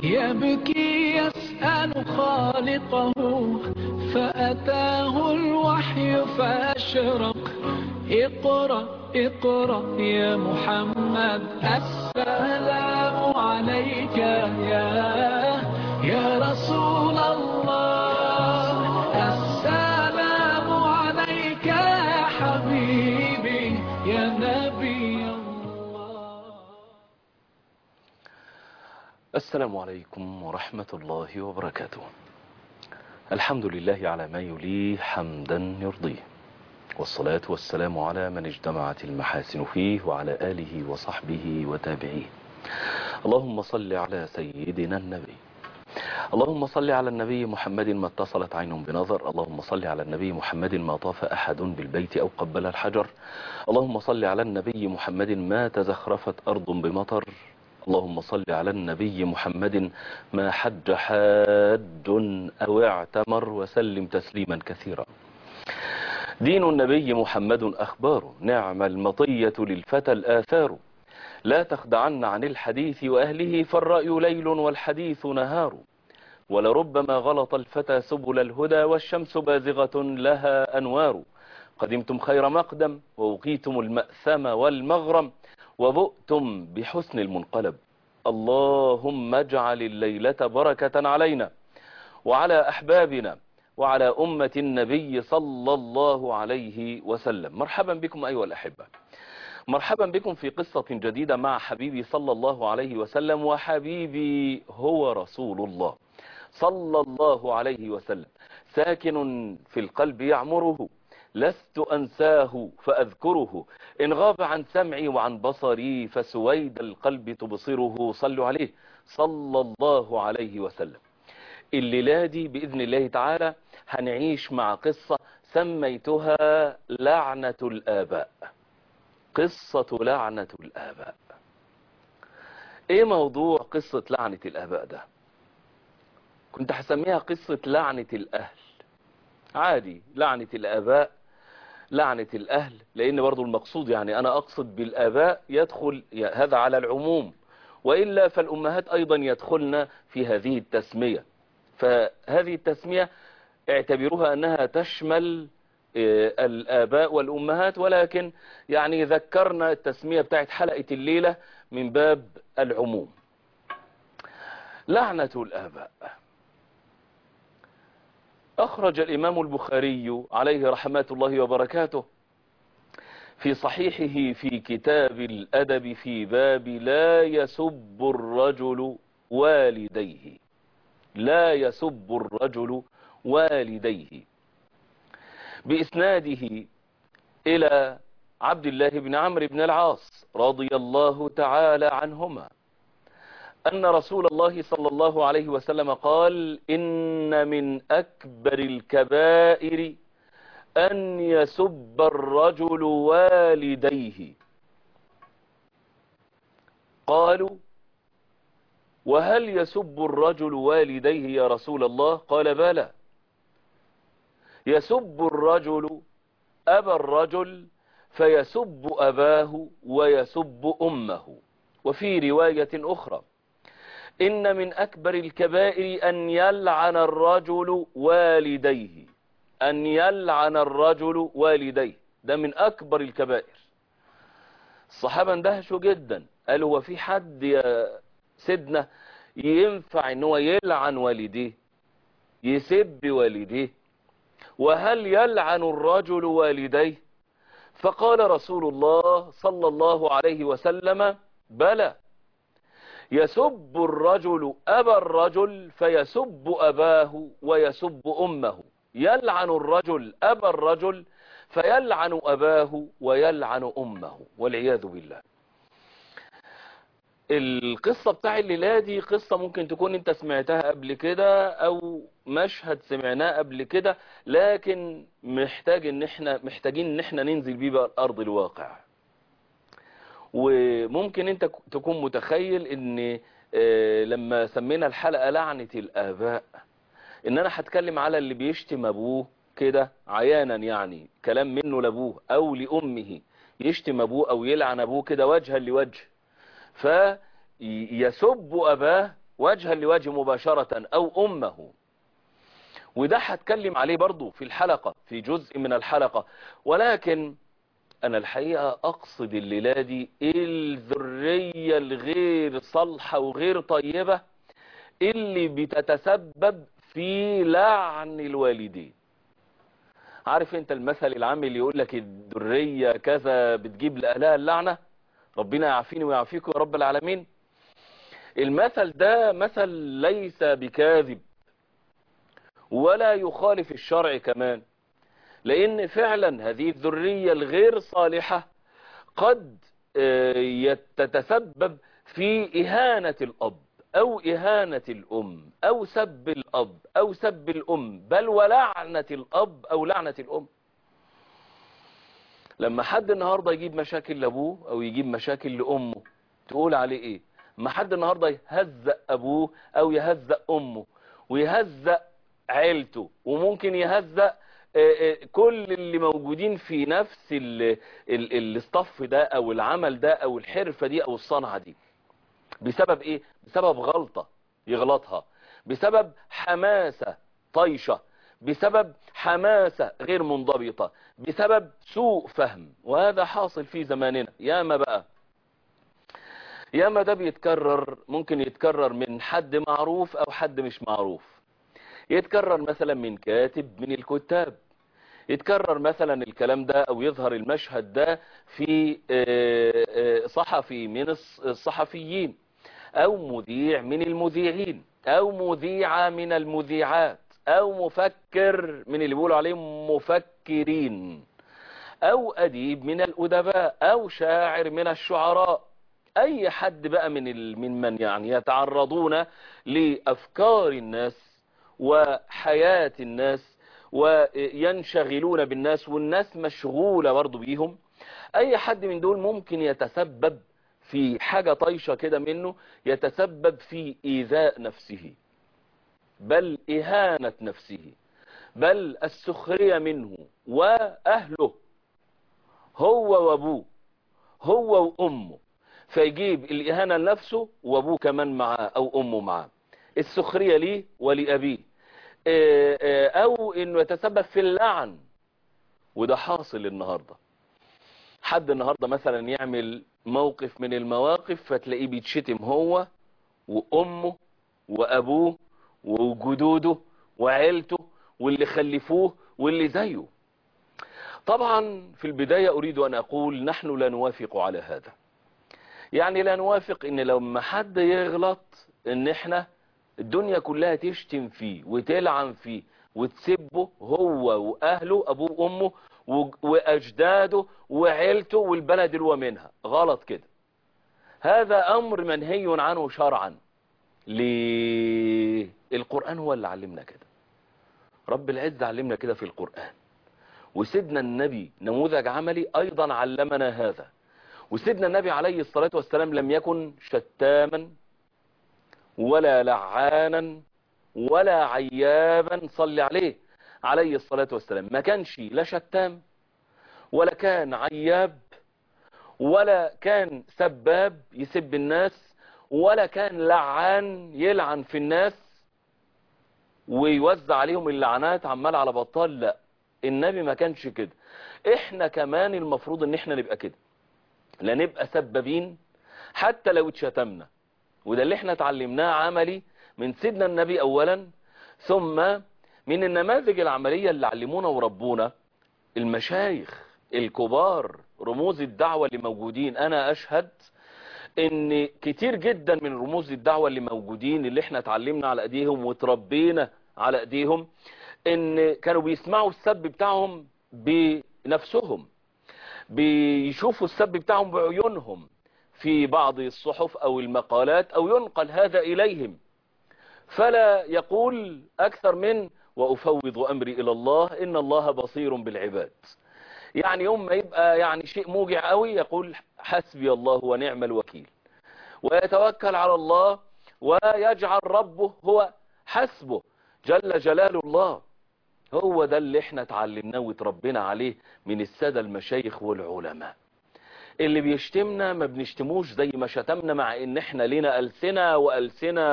يبكي يسأل خالقه فأتاه الوحي فأشرق اقرأ اقرأ يا محمد السلام عليك يا يا رسول الله السلام عليك يا حبيبي يا نبي الله السلام عليكم ورحمة الله وبركاته الحمد لله على ما يليه حمدا يرضيه والصلاة والسلام على من اجتمعت المحاسن فيه وعلى آله وصحبه وتابعيه اللهم صل على سيدنا النبي اللهم صل على النبي محمد ما اتصلت عين بنظر اللهم صل على النبي محمد ما طاف أحد بالبيت أو قبل الحجر اللهم صل على النبي محمد ما تزخرفت أرض بمطر اللهم صل على النبي محمد ما حج حاج أو اعتمر وسلم تسليما كثيرا دين النبي محمد أخبار نعم المطية للفتى الآثار لا تخدعن عن الحديث وأهله فالرأي ليل والحديث نهار ولربما غلط الفتى سبل الهدى والشمس بازغة لها أنوار قدمتم خير مقدم ووقيتم المأثم والمغرم وبؤتم بحسن المنقلب اللهم اجعل الليلة بركة علينا وعلى أحبابنا وعلى أمة النبي صلى الله عليه وسلم مرحبا بكم أيها الأحبة مرحبا بكم في قصة جديدة مع حبيبي صلى الله عليه وسلم وحبيبي هو رسول الله صلى الله عليه وسلم ساكن في القلب يعمره لست أنساه فأذكره إن غاب عن سمعي وعن بصري فسويد القلب تبصره صلوا عليه صلى الله عليه وسلم الليلة دي بإذن الله تعالى هنعيش مع قصة سميتها لعنة الآباء قصة لعنة الآباء ايه موضوع قصة لعنة الآباء ده كنت هسميها قصة لعنة الأهل عادي لعنة الآباء لعنة الأهل لأن برضو المقصود يعني أنا أقصد بالآباء يدخل هذا على العموم وإلا فالأمهات أيضا يدخلن في هذه التسمية فهذه التسمية اعتبروها أنها تشمل الآباء والأمهات ولكن يعني ذكرنا التسمية بتاعت حلقة الليلة من باب العموم لعنة الآباء أخرج الإمام البخاري عليه رحمة الله وبركاته في صحيحه في كتاب الأدب في باب لا يسب الرجل والديه لا يسب الرجل والديه بإسناده إلى عبد الله بن عمرو بن العاص رضي الله تعالى عنهما أن رسول الله صلى الله عليه وسلم قال إن من أكبر الكبائر أن يسب الرجل والديه قالوا وهل يسب الرجل والديه يا رسول الله قال بلى يسب الرجل أبا الرجل فيسب أباه ويسب أمه وفي رواية أخرى إن من أكبر الكبائر أن يلعن الرجل والديه أن يلعن الرجل والديه ده من أكبر الكبائر الصحابة اندهشوا جدا قالوا هو في حد يا سيدنا ينفع ان هو يلعن والديه يسب والديه وهل يلعن الرجل والديه فقال رسول الله صلى الله عليه وسلم بلى يسب الرجل أبا الرجل فيسب أباه ويسب أمه يلعن الرجل أبا الرجل فيلعن أباه ويلعن أمه والعياذ بالله القصة بتاع الليلة دي قصة ممكن تكون انت سمعتها قبل كده او مشهد سمعناه قبل كده لكن محتاج ان احنا محتاجين ان احنا ننزل بيه بقى ارض الواقع وممكن انت تكون متخيل ان اه لما سمينا الحلقة لعنة الاباء ان انا هتكلم على اللي بيشتم ابوه كده عيانا يعني كلام منه لابوه او لامه يشتم ابوه او يلعن ابوه كده وجها لوجه فيسب أباه وجها لوجه مباشرة او امه وده هتكلم عليه برضو في الحلقة في جزء من الحلقة ولكن انا الحقيقة اقصد الليلة دي الذرية الغير صالحة وغير طيبة اللي بتتسبب في لعن الوالدين عارف انت المثل العام اللي يقول لك الذرية كذا بتجيب لأهلها اللعنة ربنا يعافيني ويعافيكم يا رب العالمين المثل ده مثل ليس بكاذب ولا يخالف الشرع كمان لان فعلا هذه الذرية الغير صالحة قد تتسبب في اهانة الاب او اهانة الام او سب الاب او سب الام بل ولعنة الاب او لعنة الام لما حد النهاردة يجيب مشاكل لابوه او يجيب مشاكل لامه تقول عليه ايه ما حد النهاردة يهزق ابوه او يهزق امه ويهزق عيلته وممكن يهزق كل اللي موجودين في نفس الاصطف ده او العمل ده او الحرفة دي او الصنعة دي بسبب ايه بسبب غلطة يغلطها بسبب حماسة طيشة بسبب حماسة غير منضبطة بسبب سوء فهم وهذا حاصل في زماننا ياما بقى ياما ده بيتكرر ممكن يتكرر من حد معروف او حد مش معروف يتكرر مثلا من كاتب من الكتاب يتكرر مثلا الكلام ده او يظهر المشهد ده في صحفي من الصحفيين او مذيع من المذيعين او مذيعة من المذيعات او مفكر من اللي بيقولوا عليهم مفكرين او اديب من الادباء او شاعر من الشعراء اي حد بقى من من من يعني يتعرضون لافكار الناس وحياة الناس وينشغلون بالناس والناس مشغولة برضو بيهم اي حد من دول ممكن يتسبب في حاجة طيشة كده منه يتسبب في ايذاء نفسه بل اهانة نفسه بل السخرية منه واهله هو وابوه هو وامه فيجيب الاهانة لنفسه وابوه كمان معاه او امه معاه السخرية ليه ولأبيه او انه يتسبب في اللعن وده حاصل النهاردة حد النهاردة مثلا يعمل موقف من المواقف فتلاقيه بيتشتم هو وامه وابوه وجدوده وعيلته واللي خلفوه واللي زيه طبعا في البداية اريد ان اقول نحن لا نوافق على هذا يعني لا نوافق ان لما حد يغلط ان احنا الدنيا كلها تشتم فيه وتلعن فيه وتسبه هو واهله ابوه وامه واجداده وعيلته والبلد اللي هو منها غلط كده هذا امر منهي عنه شرعا ليه القرآن هو اللي علمنا كده رب العزة علمنا كده في القرآن وسيدنا النبي نموذج عملي ايضا علمنا هذا وسيدنا النبي عليه الصلاة والسلام لم يكن شتاما ولا لعانا ولا عيابا صلي عليه عليه الصلاة والسلام ما كانش لا شتام ولا كان عياب ولا كان سباب يسب الناس ولا كان لعان يلعن في الناس ويوزع عليهم اللعنات عمال على بطال لا النبي ما كانش كده احنا كمان المفروض ان احنا نبقى كده لا نبقى سبابين حتى لو اتشتمنا وده اللي احنا اتعلمناه عملي من سيدنا النبي اولا ثم من النماذج العملية اللي علمونا وربونا المشايخ الكبار رموز الدعوة اللي موجودين انا اشهد ان كتير جدا من رموز الدعوة اللي موجودين اللي احنا اتعلمنا على ايديهم وتربينا على ايديهم ان كانوا بيسمعوا السب بتاعهم بنفسهم بيشوفوا السب بتاعهم بعيونهم في بعض الصحف او المقالات او ينقل هذا اليهم فلا يقول اكثر من وافوض امري الى الله ان الله بصير بالعباد يعني يوم ما يبقى يعني شيء موجع قوي يقول حسبي الله ونعم الوكيل ويتوكل على الله ويجعل ربه هو حسبه جل جلال الله هو ده اللي احنا اتعلمناه وتربينا عليه من السادة المشايخ والعلماء اللي بيشتمنا ما بنشتموش زي ما شتمنا مع ان احنا لنا ألسنة وألسنة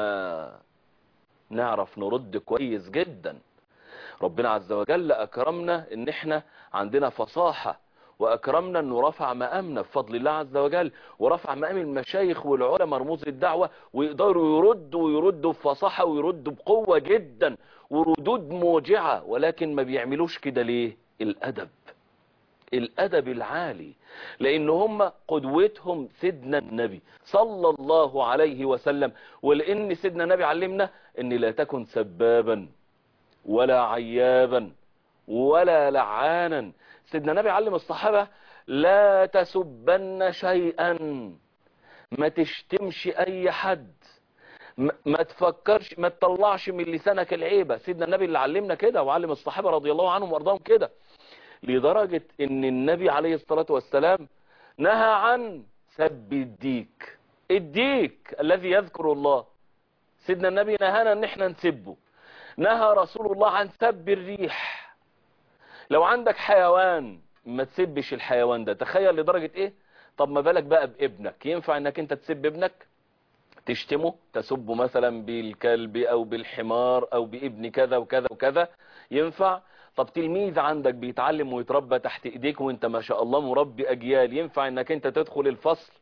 نعرف نرد كويس جدا ربنا عز وجل أكرمنا ان احنا عندنا فصاحة وأكرمنا أنه رفع مقامنا بفضل الله عز وجل ورفع مقام المشايخ والعلماء رموز الدعوة ويقدروا يردوا ويردوا بفصاحة ويردوا بقوة جدا وردود موجعة ولكن ما بيعملوش كده ليه الأدب الأدب العالي لأن هم قدوتهم سيدنا النبي صلى الله عليه وسلم ولأن سيدنا النبي علمنا أن لا تكن سبابا ولا عيابا ولا لعانا سيدنا النبي علم الصحابة لا تسبن شيئا ما تشتمش أي حد ما تفكرش ما تطلعش من لسانك العيبة سيدنا النبي اللي علمنا كده وعلم الصحابة رضي الله عنهم وارضاهم كده لدرجة ان النبي عليه الصلاة والسلام نهى عن سب الديك الديك الذي يذكر الله سيدنا النبي نهانا ان احنا نسبه نهى رسول الله عن سب الريح لو عندك حيوان ما تسبش الحيوان ده تخيل لدرجة ايه طب ما بالك بقى بابنك ينفع انك انت تسب ابنك تشتمه تسبه مثلا بالكلب او بالحمار او بابن كذا وكذا وكذا ينفع طب تلميذ عندك بيتعلم ويتربى تحت ايديك وانت ما شاء الله مربي اجيال ينفع انك انت تدخل الفصل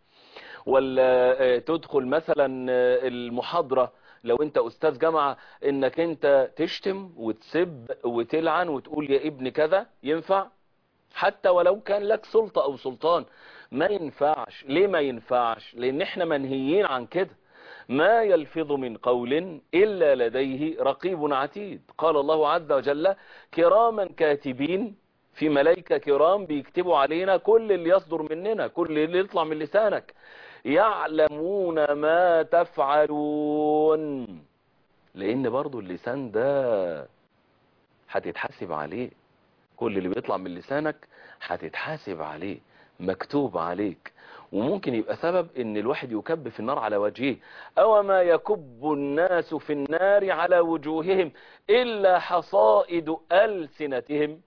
ولا تدخل مثلا المحاضرة لو انت استاذ جامعة انك انت تشتم وتسب وتلعن وتقول يا ابن كذا ينفع حتى ولو كان لك سلطة او سلطان ما ينفعش ليه ما ينفعش لان احنا منهيين عن كده ما يلفظ من قول إلا لديه رقيب عتيد قال الله عز وجل كراما كاتبين في ملائكة كرام بيكتبوا علينا كل اللي يصدر مننا كل اللي يطلع من لسانك يعلمون ما تفعلون لان برضو اللسان ده هتتحاسب عليه كل اللي بيطلع من لسانك هتتحاسب عليه مكتوب عليك وممكن يبقى سبب ان الواحد يكب في النار على وجهه او ما يكب الناس في النار على وجوههم الا حصائد ألسنتهم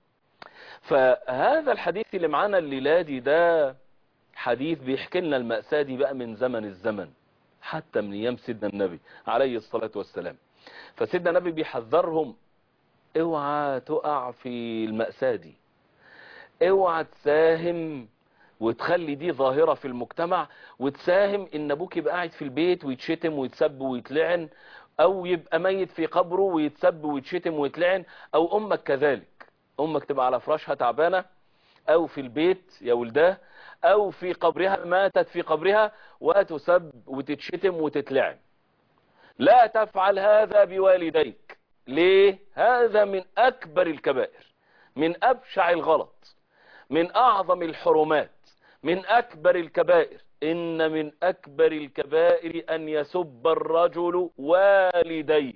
فهذا الحديث اللي معانا الليلادي ده حديث بيحكي لنا المأساة دي بقى من زمن الزمن حتى من ايام سيدنا النبي عليه الصلاة والسلام فسيدنا النبي بيحذرهم اوعى تقع في المأساة دي اوعى تساهم وتخلي دي ظاهرة في المجتمع وتساهم ان ابوك يبقى قاعد في البيت ويتشتم ويتسب ويتلعن او يبقى ميت في قبره ويتسب ويتشتم ويتلعن او امك كذلك امك تبقى على فراشها تعبانة او في البيت يا ولداه او في قبرها ماتت في قبرها وتسب وتتشتم وتتلعن لا تفعل هذا بوالديك ليه هذا من اكبر الكبائر من ابشع الغلط من اعظم الحرمات من اكبر الكبائر ان من اكبر الكبائر ان يسب الرجل والديه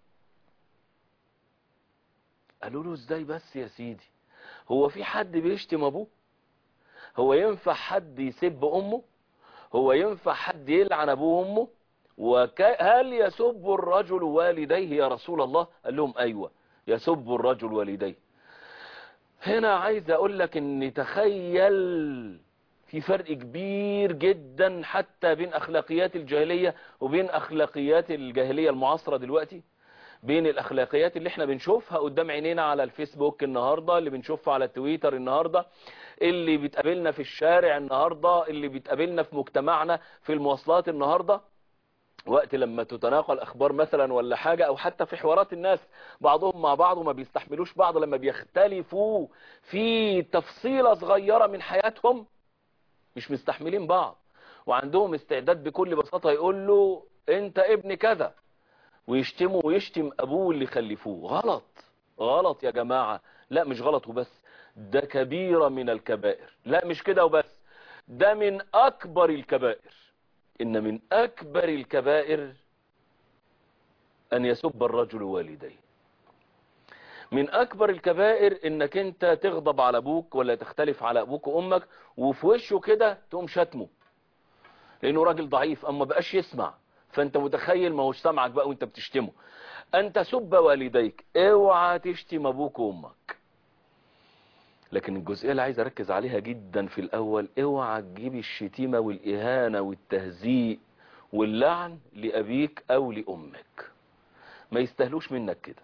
قالوا له ازاي بس يا سيدي هو في حد بيشتم ابوه هو ينفع حد يسب امه هو ينفع حد يلعن ابوه وامه وهل يسب الرجل والديه يا رسول الله قال لهم ايوه يسب الرجل والديه هنا عايز اقول لك ان تخيل في فرق كبير جدا حتى بين اخلاقيات الجاهلية وبين اخلاقيات الجاهلية المعاصرة دلوقتي بين الاخلاقيات اللي احنا بنشوفها قدام عينينا على الفيسبوك النهاردة اللي بنشوفها على التويتر النهاردة اللي بتقابلنا في الشارع النهاردة اللي بتقابلنا في مجتمعنا في المواصلات النهاردة وقت لما تتناقل اخبار مثلا ولا حاجة او حتى في حوارات الناس بعضهم مع بعض وما بيستحملوش بعض لما بيختلفوا في تفصيلة صغيرة من حياتهم مش مستحملين بعض وعندهم استعداد بكل بساطة يقول له انت ابن كذا ويشتموا ويشتم ابوه اللي خلفوه غلط غلط يا جماعة لا مش غلط وبس ده كبيرة من الكبائر لا مش كده وبس ده من اكبر الكبائر ان من اكبر الكبائر ان يسب الرجل والديه من اكبر الكبائر انك انت تغضب على ابوك ولا تختلف على ابوك وامك وفي وشه كده تقوم شتمه لانه راجل ضعيف اما بقاش يسمع فانت متخيل ما هوش سامعك بقى وانت بتشتمه ان تسب والديك اوعى تشتم ابوك وامك لكن الجزئية اللي عايز اركز عليها جدا في الاول اوعى تجيب الشتيمة والاهانة والتهزيء واللعن لابيك او لامك ما يستاهلوش منك كده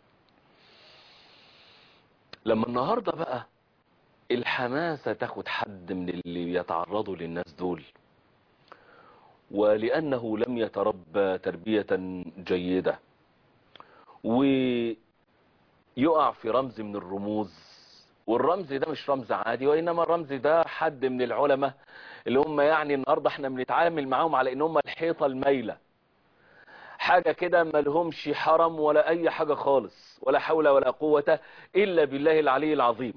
لما النهاردة بقى الحماسة تاخد حد من اللي يتعرضوا للناس دول ولأنه لم يتربى تربية جيدة ويقع في رمز من الرموز والرمز ده مش رمز عادي وإنما الرمز ده حد من العلماء اللي هم يعني النهاردة احنا بنتعامل معاهم على ان هم الحيطة الميلة حاجة كده ملهمش حرم ولا اي حاجة خالص ولا حول ولا قوة الا بالله العلي العظيم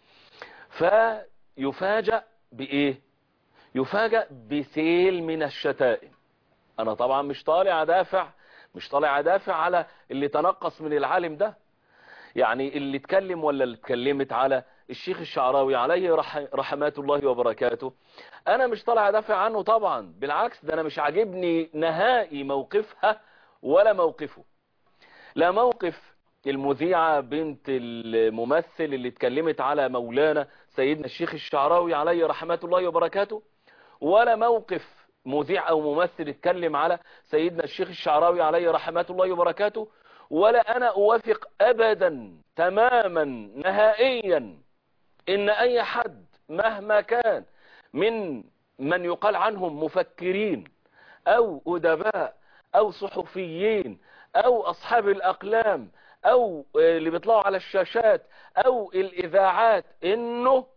فيفاجأ بايه يفاجأ بسيل من الشتائم انا طبعا مش طالع ادافع مش طالع ادافع على اللي تنقص من العالم ده يعني اللي اتكلم ولا اللي اتكلمت على الشيخ الشعراوي عليه رح رحمات الله وبركاته انا مش طالع ادافع عنه طبعا بالعكس ده انا مش عاجبني نهائي موقفها ولا موقفه لا موقف المذيعة بنت الممثل اللي اتكلمت على مولانا سيدنا الشيخ الشعراوي عليه رحمات الله وبركاته ولا موقف مذيع او ممثل اتكلم على سيدنا الشيخ الشعراوي عليه رحمات الله وبركاته ولا انا اوافق ابدا تماما نهائيا ان اي حد مهما كان من من يقال عنهم مفكرين او ادباء او صحفيين او اصحاب الاقلام او اللي بيطلعوا على الشاشات او الاذاعات انه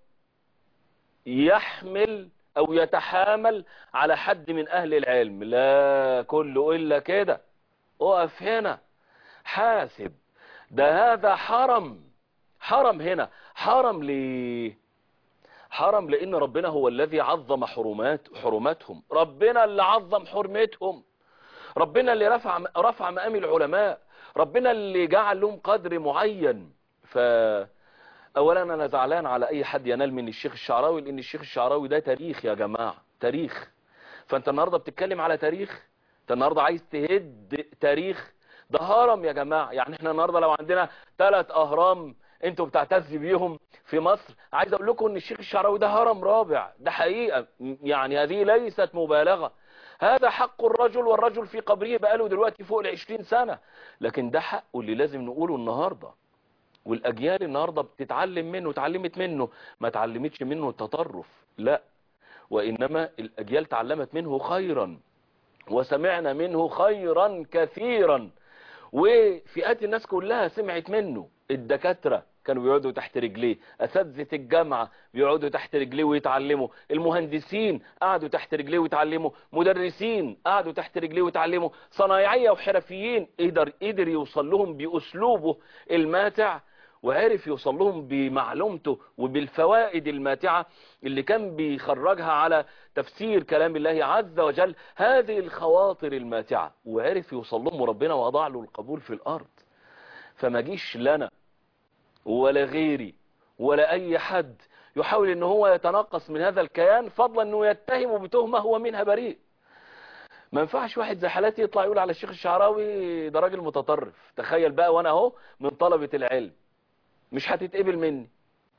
يحمل او يتحامل على حد من اهل العلم لا كله الا كده اقف هنا حاسب ده هذا حرم حرم هنا حرم ليه حرم لان ربنا هو الذي عظم حرمات حرماتهم ربنا اللي عظم حرمتهم ربنا اللي رفع رفع مقام العلماء ربنا اللي جعل لهم قدر معين ف اولا انا زعلان على اي حد ينال من الشيخ الشعراوي لان الشيخ الشعراوي ده تاريخ يا جماعة تاريخ فانت النهاردة بتتكلم على تاريخ انت النهاردة عايز تهد تاريخ ده هرم يا جماعة يعني احنا النهاردة لو عندنا ثلاث اهرام انتوا بتعتز بيهم في مصر عايز اقول لكم ان الشيخ الشعراوي ده هرم رابع ده حقيقة يعني هذه ليست مبالغة هذا حق الرجل والرجل في قبره بقاله دلوقتي فوق العشرين سنة لكن ده حقه اللي لازم نقوله النهاردة والاجيال النهاردة بتتعلم منه اتعلمت منه ما اتعلمتش منه التطرف لا وانما الاجيال تعلمت منه خيرا وسمعنا منه خيرا كثيرا وفئات الناس كلها سمعت منه الدكاترة كانوا بيقعدوا تحت رجليه اساتذه الجامعه بيقعدوا تحت رجليه ويتعلموا المهندسين قعدوا تحت رجليه ويتعلموا مدرسين قعدوا تحت رجليه ويتعلموا صنايعيه وحرفيين قدر قدر يوصل لهم باسلوبه الماتع وعرف يوصل لهم بمعلومته وبالفوائد الماتعة اللي كان بيخرجها على تفسير كلام الله عز وجل هذه الخواطر الماتعة وعرف يوصل لهم وربنا وضع له القبول في الأرض فما جيش لنا ولا غيري ولا أي حد يحاول ان هو يتنقص من هذا الكيان فضلا انه يتهمه بتهمة هو منها بريء ما ينفعش واحد زي حالاتي يطلع يقول على الشيخ الشعراوي ده راجل متطرف تخيل بقى وانا اهو من طلبة العلم مش هتتقبل مني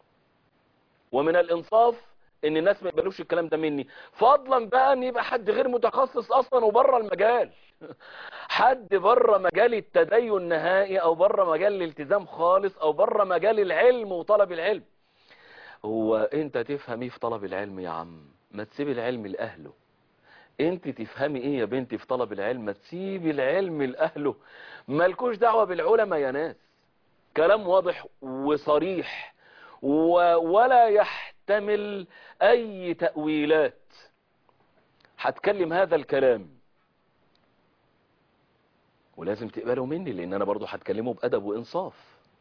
ومن الانصاف ان الناس ما يقبلوش الكلام ده مني فضلا بقى ان يبقى حد غير متخصص اصلا وبره المجال حد بره مجال التدين نهائي او بره مجال الالتزام خالص او بره مجال العلم وطلب العلم هو انت تفهم ايه في طلب العلم يا عم ما تسيب العلم لاهله انت تفهمي ايه يا بنتي في طلب العلم ما تسيب العلم لاهله مالكوش دعوة بالعلماء يا ناس كلام واضح وصريح و... ولا يحتمل اي تأويلات هتكلم هذا الكلام ولازم تقبلوا مني لان انا برضو هتكلمه بادب وانصاف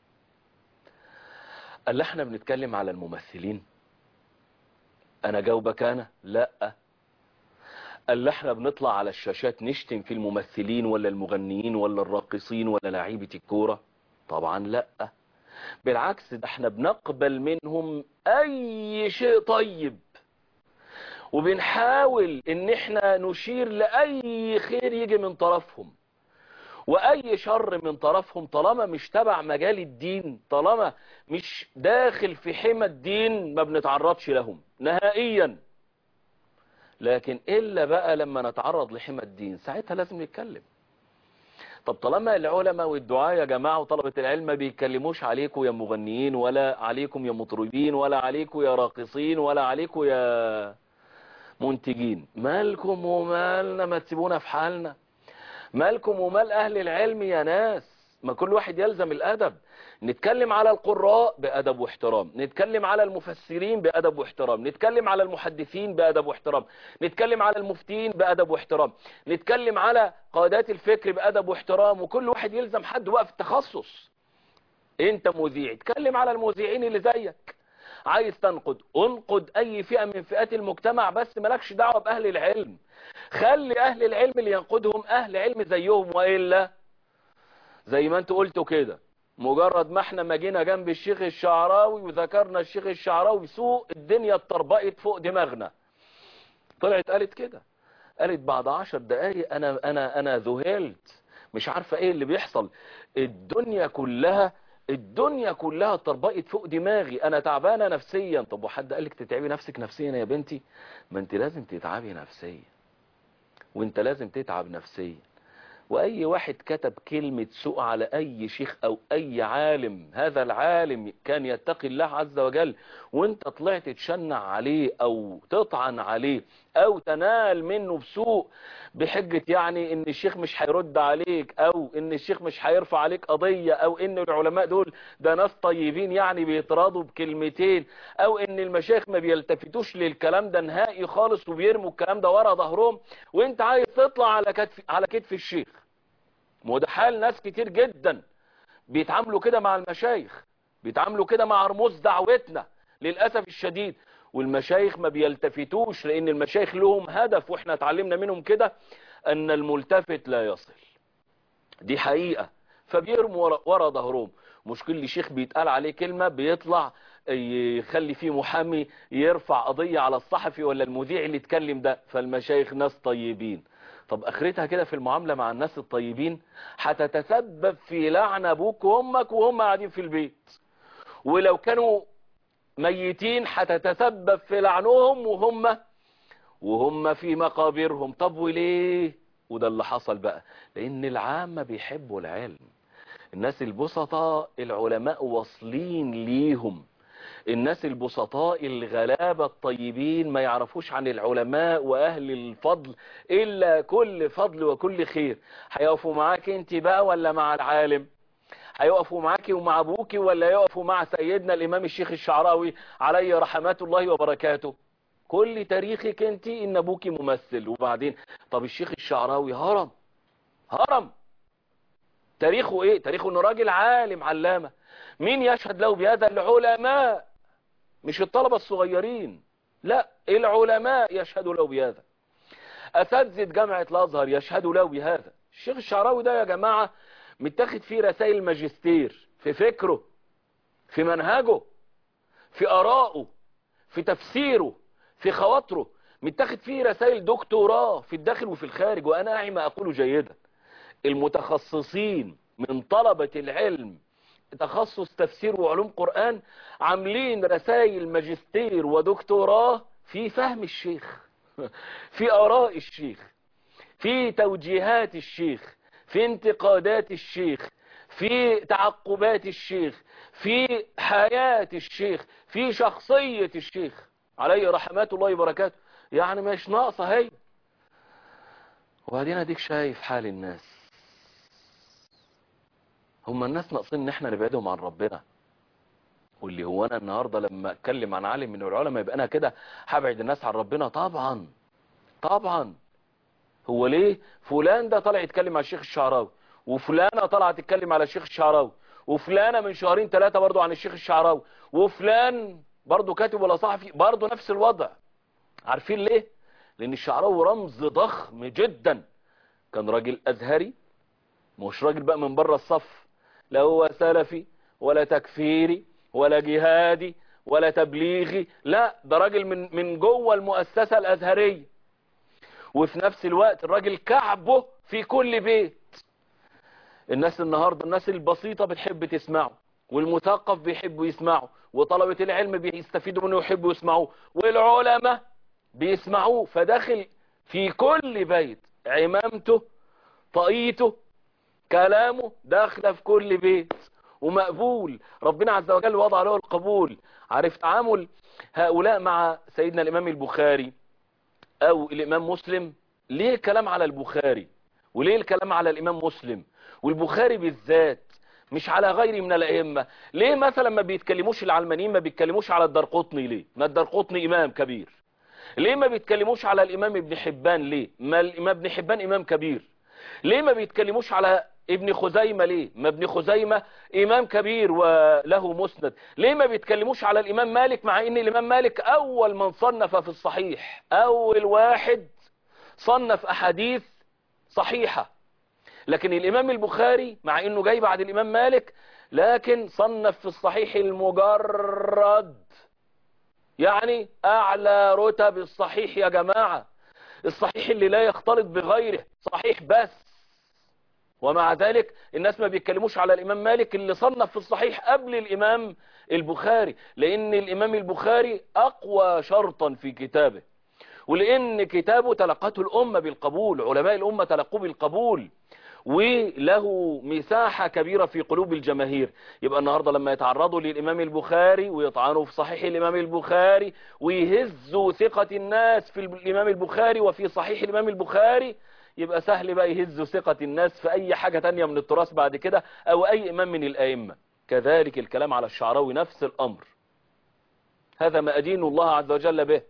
قال احنا بنتكلم على الممثلين انا جاوبك انا لا قال احنا بنطلع على الشاشات نشتم في الممثلين ولا المغنيين ولا الراقصين ولا لعيبة الكورة طبعا لا بالعكس ده احنا بنقبل منهم اي شيء طيب وبنحاول ان احنا نشير لاي خير يجي من طرفهم واي شر من طرفهم طالما مش تبع مجال الدين طالما مش داخل في حمى الدين ما بنتعرضش لهم نهائيا لكن الا بقى لما نتعرض لحمى الدين ساعتها لازم نتكلم طب طالما العلماء والدعاء يا جماعة وطلبة العلم ما بيتكلموش عليكم يا مغنيين ولا عليكم يا مطربين ولا عليكم يا راقصين ولا عليكم يا منتجين مالكم ومالنا ما تسيبونا في حالنا مالكم ومال أهل العلم يا ناس ما كل واحد يلزم الأدب نتكلم على القراء بأدب واحترام نتكلم على المفسرين بأدب واحترام نتكلم على المحدثين بأدب واحترام نتكلم على المفتين بأدب واحترام نتكلم على قادات الفكر بأدب واحترام وكل واحد يلزم حد وقف التخصص انت مذيع اتكلم على المذيعين اللي زيك عايز تنقد انقد اي فئة من فئات المجتمع بس مالكش دعوة باهل العلم خلي اهل العلم اللي ينقدهم اهل علم زيهم وإلا زي ما انتوا قلتوا كده مجرد ما احنا ما جينا جنب الشيخ الشعراوي وذكرنا الشيخ الشعراوي سوء الدنيا اتطربقت فوق دماغنا طلعت قالت كده قالت بعد عشر دقايق انا انا انا ذهلت مش عارفه ايه اللي بيحصل الدنيا كلها الدنيا كلها اتطربقت فوق دماغي انا تعبانه نفسيا طب وحد قالك تتعبي نفسك نفسيا يا بنتي ما انت لازم تتعبي نفسيا وانت لازم تتعب نفسيا واي واحد كتب كلمة سوء على اي شيخ او اي عالم هذا العالم كان يتقي الله عز وجل وانت طلعت تشنع عليه او تطعن عليه او تنال منه بسوء بحجة يعني ان الشيخ مش هيرد عليك او ان الشيخ مش هيرفع عليك قضية او ان العلماء دول ده ناس طيبين يعني بيتراضوا بكلمتين او ان المشايخ ما بيلتفتوش للكلام ده نهائي خالص وبيرموا الكلام ده ورا ظهرهم وانت عايز تطلع على كتف على كتف الشيخ وده حال ناس كتير جدا بيتعاملوا كده مع المشايخ بيتعاملوا كده مع رموز دعوتنا للأسف الشديد والمشايخ ما بيلتفتوش لأن المشايخ لهم هدف وإحنا اتعلمنا منهم كده أن الملتفت لا يصل دي حقيقة فبيرموا ورا, ورا ظهرهم مش كل شيخ بيتقال عليه كلمة بيطلع يخلي فيه محامي يرفع قضية على الصحفي ولا المذيع اللي اتكلم ده فالمشايخ ناس طيبين طب اخرتها كده في المعاملة مع الناس الطيبين هتتسبب في لعن ابوك وامك وهم قاعدين في البيت ولو كانوا ميتين هتتسبب في لعنهم وهم وهم في مقابرهم طب وليه وده اللي حصل بقى لان العامة بيحبوا العلم الناس البسطاء العلماء واصلين ليهم الناس البسطاء الغلابة الطيبين ما يعرفوش عن العلماء وأهل الفضل إلا كل فضل وكل خير هيقفوا معاك انت بقى ولا مع العالم هيقفوا معاك ومع أبوك ولا يقفوا مع سيدنا الإمام الشيخ الشعراوي عليه رحمات الله وبركاته كل تاريخك انت ان ابوك ممثل وبعدين طب الشيخ الشعراوي هرم هرم تاريخه ايه تاريخه انه راجل عالم علامة مين يشهد له بهذا العلماء مش الطلبة الصغيرين لا العلماء يشهدوا له بهذا أساتذة جامعة الأزهر يشهدوا له بهذا الشيخ الشعراوي ده يا جماعة متاخد فيه رسائل ماجستير في فكره في منهجه في آرائه في تفسيره في خواطره متاخد فيه رسائل دكتوراه في الداخل وفي الخارج وأنا أعي ما أقول جيدا المتخصصين من طلبة العلم تخصص تفسير وعلوم قرآن عاملين رسائل ماجستير ودكتوراه في فهم الشيخ في آراء الشيخ في توجيهات الشيخ في انتقادات الشيخ في تعقبات الشيخ في حياة الشيخ في شخصية الشيخ عليه رحمات الله وبركاته يعني مش ناقصة هي وبعدين اديك شايف حال الناس هم الناس ناقصين ان احنا نبعدهم عن ربنا واللي هو انا النهاردة لما اتكلم عن عالم من العلماء يبقى انا كده هبعد الناس عن ربنا طبعا طبعا هو ليه فلان ده طالع يتكلم على الشيخ الشعراوي وفلانة طالعه تتكلم على الشيخ الشعراوي وفلانة من شهرين ثلاثة برضو عن الشيخ الشعراوي وفلان برضو كاتب ولا صحفي برضو نفس الوضع عارفين ليه لان الشعراوي رمز ضخم جدا كان راجل ازهري مش راجل بقى من بره الصف لا هو سلفي ولا تكفيري ولا جهادي ولا تبليغي لا ده راجل من من جوه المؤسسة الازهرية وفي نفس الوقت الراجل كعبه في كل بيت الناس النهاردة الناس البسيطة بتحب تسمعه والمثقف بيحبوا يسمعه وطلبة العلم بيستفيدوا منه ويحبوا يسمعوه والعلماء بيسمعوه فداخل في كل بيت عمامته طاقيته كلامه داخله في كل بيت ومقبول ربنا عز وجل وضع له القبول عارف تعامل هؤلاء مع سيدنا الإمام البخاري أو الإمام مسلم ليه الكلام على البخاري وليه الكلام على الإمام مسلم والبخاري بالذات مش على غيره من الأئمة ليه مثلا ما بيتكلموش العلمانيين ما بيتكلموش على الدرقطني ليه ما الدرقطني إمام كبير ليه ما بيتكلموش على الإمام ابن حبان ليه ما الإمام ابن حبان إمام كبير ليه ما بيتكلموش على ابن خزيمة ليه ما ابن خزيمة إمام كبير وله مسند ليه ما بيتكلموش على الإمام مالك مع ان الإمام مالك أول من صنف في الصحيح أول واحد صنف أحاديث صحيحة لكن الإمام البخاري مع انه جاي بعد الإمام مالك لكن صنف في الصحيح المجرد يعني أعلى رتب الصحيح يا جماعة الصحيح اللي لا يختلط بغيره صحيح بس ومع ذلك الناس ما بيتكلموش على الإمام مالك اللي صنف في الصحيح قبل الإمام البخاري لأن الإمام البخاري أقوى شرطا في كتابه ولأن كتابه تلقته الأمة بالقبول علماء الأمة تلقوه بالقبول وله مساحة كبيرة في قلوب الجماهير يبقى النهاردة لما يتعرضوا للإمام البخاري ويطعنوا في صحيح الإمام البخاري ويهزوا ثقة الناس في الإمام البخاري وفي صحيح الإمام البخاري يبقى سهل بقى يهزوا ثقة الناس في أي حاجة تانية من التراث بعد كده أو أي إمام من الأئمة كذلك الكلام على الشعراوي نفس الأمر هذا ما أدين الله عز وجل به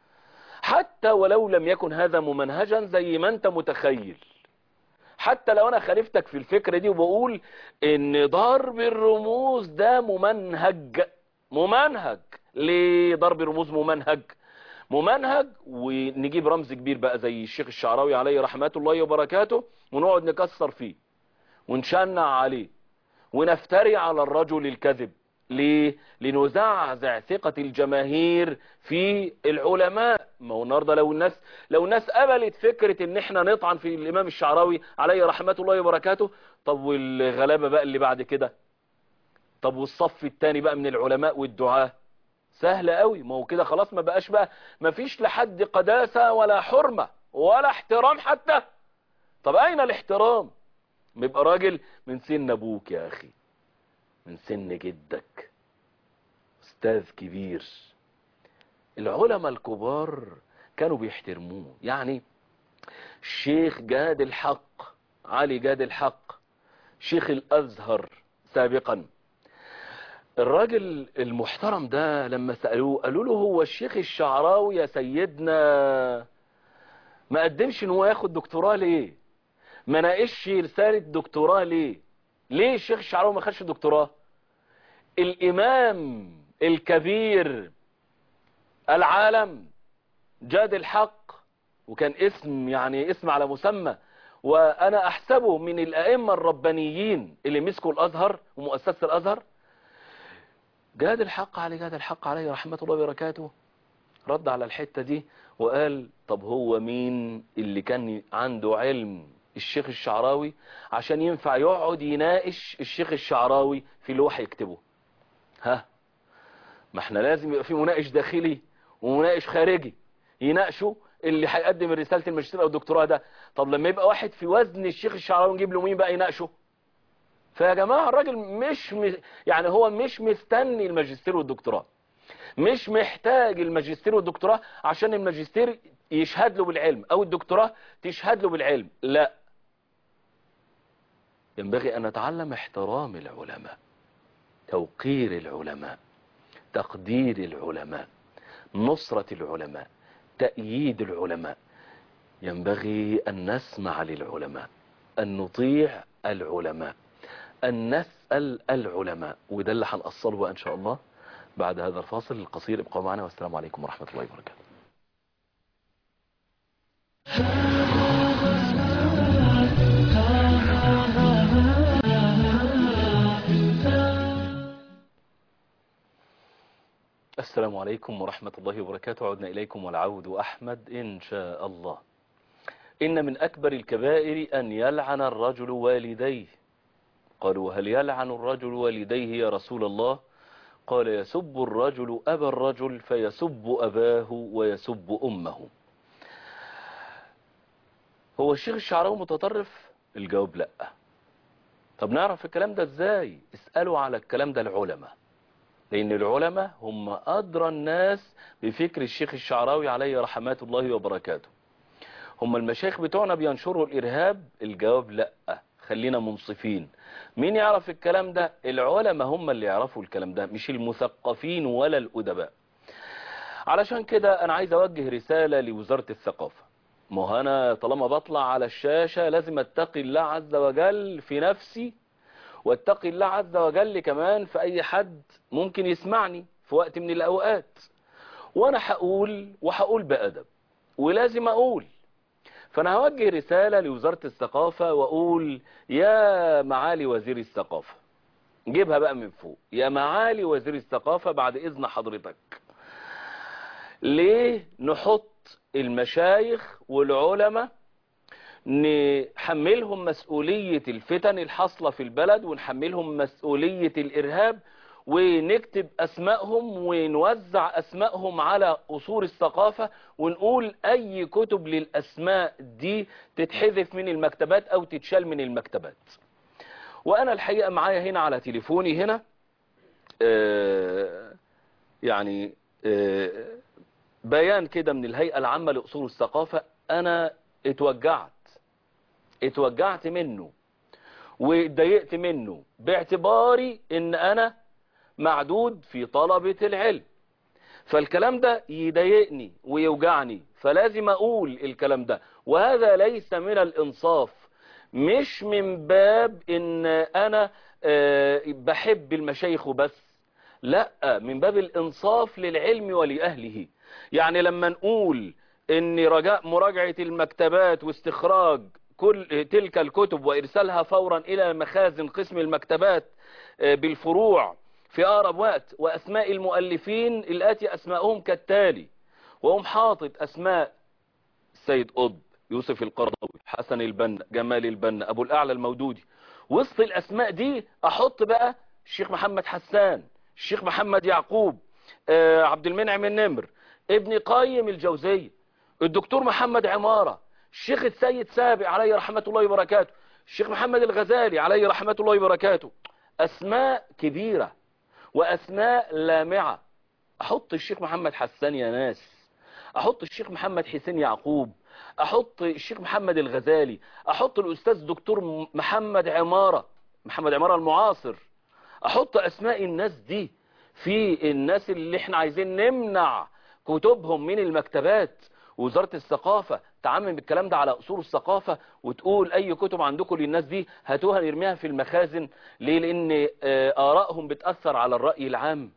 حتى ولو لم يكن هذا ممنهجا زي ما أنت متخيل حتى لو أنا خالفتك في الفكرة دي وبقول إن ضرب الرموز ده ممنهج ممنهج ليه ضرب الرموز ممنهج ممنهج ونجيب رمز كبير بقى زي الشيخ الشعراوي عليه رحمة الله وبركاته ونقعد نكسر فيه ونشنع عليه ونفتري على الرجل الكذب ليه؟ لنزعزع ثقة الجماهير في العلماء ما هو النهارده لو الناس لو الناس قبلت فكرة ان احنا نطعن في الامام الشعراوي عليه رحمة الله وبركاته طب والغلابة بقى اللي بعد كده طب والصف الثاني بقى من العلماء والدعاه سهل قوي ما هو كده خلاص ما بقاش بقى ما فيش لحد قداسة ولا حرمة ولا احترام حتى طب اين الاحترام بيبقى راجل من سن ابوك يا اخي من سن جدك استاذ كبير العلماء الكبار كانوا بيحترموه يعني الشيخ جاد الحق علي جاد الحق شيخ الازهر سابقا الراجل المحترم ده لما سألوه قالوا له هو الشيخ الشعراوي يا سيدنا ما قدمش ان هو ياخد دكتوراه ليه ما ناقشش رسالة دكتوراه ليه ليه الشيخ الشعراوي ما خدش دكتوراه الامام الكبير العالم جاد الحق وكان اسم يعني اسم على مسمى وانا احسبه من الائمة الربانيين اللي مسكوا الازهر ومؤسسة الازهر جاد الحق علي جاد الحق عليه رحمة الله وبركاته رد على الحتة دي وقال طب هو مين اللي كان عنده علم الشيخ الشعراوي عشان ينفع يقعد يناقش الشيخ الشعراوي في اللي هو هيكتبه ها ما احنا لازم يبقى في مناقش داخلي ومناقش خارجي يناقشوا اللي هيقدم رسالة الماجستير او الدكتوراه ده طب لما يبقى واحد في وزن الشيخ الشعراوي نجيب له مين بقى يناقشه فيا جماعة الراجل مش م... يعني هو مش مستني الماجستير والدكتوراه مش محتاج الماجستير والدكتوراه عشان الماجستير يشهد له بالعلم او الدكتوراه تشهد له بالعلم لا ينبغي ان نتعلم احترام العلماء توقير العلماء تقدير العلماء نصرة العلماء تأييد العلماء ينبغي أن نسمع للعلماء أن نطيع العلماء أن نسأل العلماء وده اللي هنأصله إن شاء الله بعد هذا الفاصل القصير ابقوا معنا والسلام عليكم ورحمة الله وبركاته السلام عليكم ورحمة الله وبركاته عدنا إليكم والعود أحمد إن شاء الله إن من أكبر الكبائر أن يلعن الرجل والديه قالوا هل يلعن الرجل والديه يا رسول الله قال يسب الرجل أبا الرجل فيسب أباه ويسب أمه هو الشيخ الشعراوي متطرف الجواب لا طب نعرف الكلام ده ازاي اسألوا على الكلام ده العلماء لان العلماء هم ادرى الناس بفكر الشيخ الشعراوي عليه رحمات الله وبركاته هم المشايخ بتوعنا بينشروا الارهاب الجواب لا خلينا منصفين مين يعرف الكلام ده العلماء هم اللي يعرفوا الكلام ده مش المثقفين ولا الادباء علشان كده انا عايز اوجه رسالة لوزارة الثقافة ما انا طالما بطلع على الشاشة لازم اتقي الله عز وجل في نفسي واتقي الله عز وجل كمان في اي حد ممكن يسمعني في وقت من الاوقات وانا هقول وهقول بادب ولازم اقول فانا هوجه رسالة لوزارة الثقافة واقول يا معالي وزير الثقافة جيبها بقى من فوق يا معالي وزير الثقافة بعد اذن حضرتك ليه نحط المشايخ والعلماء نحملهم مسؤولية الفتن الحاصلة في البلد ونحملهم مسؤولية الإرهاب ونكتب أسمائهم ونوزع أسمائهم على أصول الثقافة ونقول أي كتب للأسماء دي تتحذف من المكتبات أو تتشال من المكتبات وأنا الحقيقة معايا هنا على تليفوني هنا آه يعني آه بيان كده من الهيئة العامة لأصول الثقافة أنا اتوجعت اتوجعت منه واتضايقت منه باعتباري ان انا معدود في طلبة العلم فالكلام ده يضايقني ويوجعني فلازم اقول الكلام ده وهذا ليس من الانصاف مش من باب ان انا أه بحب المشايخ بس لا من باب الانصاف للعلم ولأهله يعني لما نقول ان رجاء مراجعة المكتبات واستخراج كل تلك الكتب وارسالها فورا الى مخازن قسم المكتبات بالفروع في اقرب وقت واسماء المؤلفين الاتي اسماءهم كالتالي وهم حاطط اسماء السيد قطب يوسف القرضاوي حسن البنا جمال البنا ابو الاعلى المودودي وسط الاسماء دي احط بقى الشيخ محمد حسان الشيخ محمد يعقوب آه عبد المنعم النمر ابن قيم الجوزية الدكتور محمد عمارة الشيخ السيد سابق عليه رحمة الله وبركاته الشيخ محمد الغزالي عليه رحمة الله وبركاته أسماء كبيرة وأسماء لامعة أحط الشيخ محمد حسان يا ناس أحط الشيخ محمد حسين يعقوب أحط الشيخ محمد الغزالي أحط الأستاذ دكتور محمد عمارة محمد عمارة المعاصر أحط أسماء الناس دي في الناس اللي احنا عايزين نمنع كتبهم من المكتبات وزارة الثقافة تعمم الكلام ده على أصول الثقافة وتقول أي كتب عندكم للناس دي هاتوها نرميها في المخازن ليه لأن آرائهم بتأثر على الرأي العام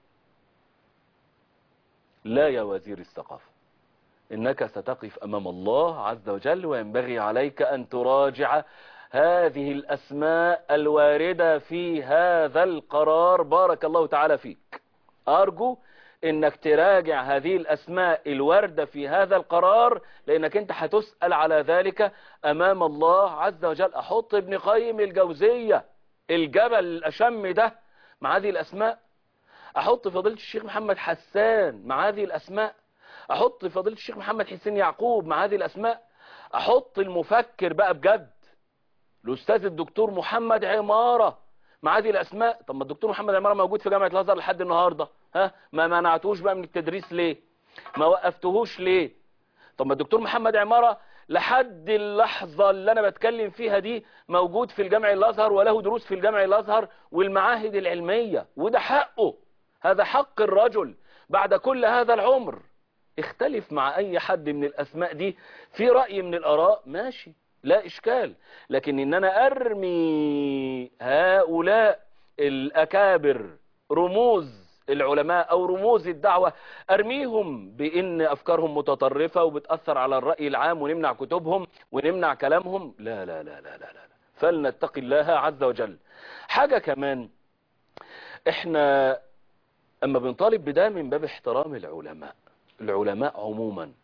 لا يا وزير الثقافة إنك ستقف أمام الله عز وجل وينبغي عليك أن تراجع هذه الأسماء الواردة في هذا القرار بارك الله تعالى فيك أرجو انك تراجع هذه الاسماء الواردة في هذا القرار لانك انت هتسأل على ذلك امام الله عز وجل احط ابن قيم الجوزية الجبل الاشم ده مع هذه الاسماء احط فضيلة الشيخ محمد حسان مع هذه الاسماء احط فضيلة الشيخ محمد حسين يعقوب مع هذه الاسماء احط المفكر بقى بجد الاستاذ الدكتور محمد عمارة مع هذه الاسماء طب ما الدكتور محمد عمارة موجود في جامعة الازهر لحد النهاردة ها ما منعتوش بقى من التدريس ليه ما وقفتهوش ليه طب ما الدكتور محمد عمارة لحد اللحظة اللي انا بتكلم فيها دي موجود في الجامع الازهر وله دروس في الجامع الازهر والمعاهد العلمية وده حقه هذا حق الرجل بعد كل هذا العمر اختلف مع اي حد من الاسماء دي في رأي من الاراء ماشي لا اشكال لكن ان انا ارمي هؤلاء الاكابر رموز العلماء او رموز الدعوة ارميهم بان افكارهم متطرفة وبتأثر على الرأي العام ونمنع كتبهم ونمنع كلامهم لا لا لا لا لا, لا. فلنتقي الله عز وجل حاجة كمان احنا اما بنطالب بده من باب احترام العلماء العلماء عموما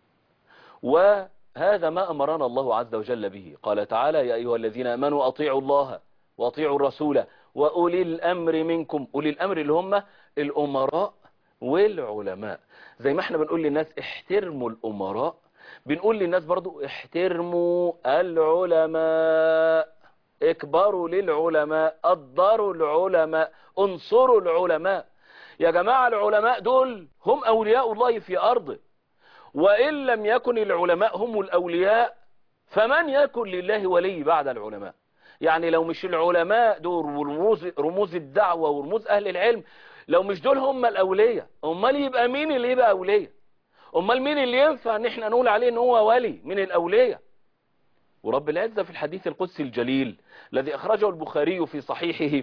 وهذا ما امرنا الله عز وجل به قال تعالى يا ايها الذين امنوا اطيعوا الله واطيعوا الرسول وأولي الأمر منكم أولي الأمر اللي هم الأمراء والعلماء زي ما احنا بنقول للناس احترموا الأمراء بنقول للناس برضو احترموا العلماء اكبروا للعلماء قدروا العلماء انصروا العلماء يا جماعة العلماء دول هم أولياء الله في أرضه وإن لم يكن العلماء هم الأولياء فمن يكن لله ولي بعد العلماء يعني لو مش العلماء دول ورموز رموز الدعوة ورموز أهل العلم لو مش دول هم الأولياء أمال يبقى مين اللي يبقى أولياء أمال مين اللي ينفع ان احنا نقول عليه ان هو ولي من الأولياء ورب العزة في الحديث القدسي الجليل الذي أخرجه البخاري في صحيحه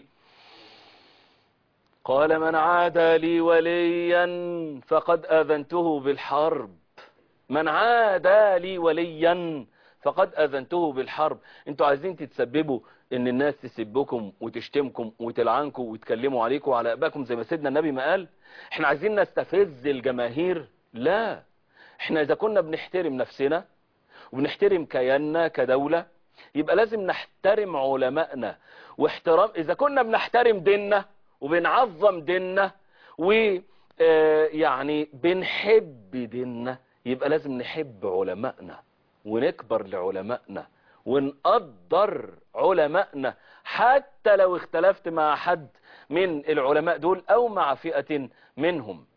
قال من عادى لي وليا فقد آذنته بالحرب من عادى لي وليا فقد أذنته بالحرب انتوا عايزين تتسببوا ان الناس تسبكم وتشتمكم وتلعنكم ويتكلموا عليكم وعلى أباكم زي ما سيدنا النبي ما قال احنا عايزين نستفز الجماهير لا احنا اذا كنا بنحترم نفسنا وبنحترم كياننا كدولة يبقى لازم نحترم علمائنا واحترام اذا كنا بنحترم ديننا وبنعظم ديننا ويعني بنحب ديننا يبقى لازم نحب علمائنا ونكبر لعلمائنا ونقدر علمائنا حتى لو اختلفت مع حد من العلماء دول او مع فئة منهم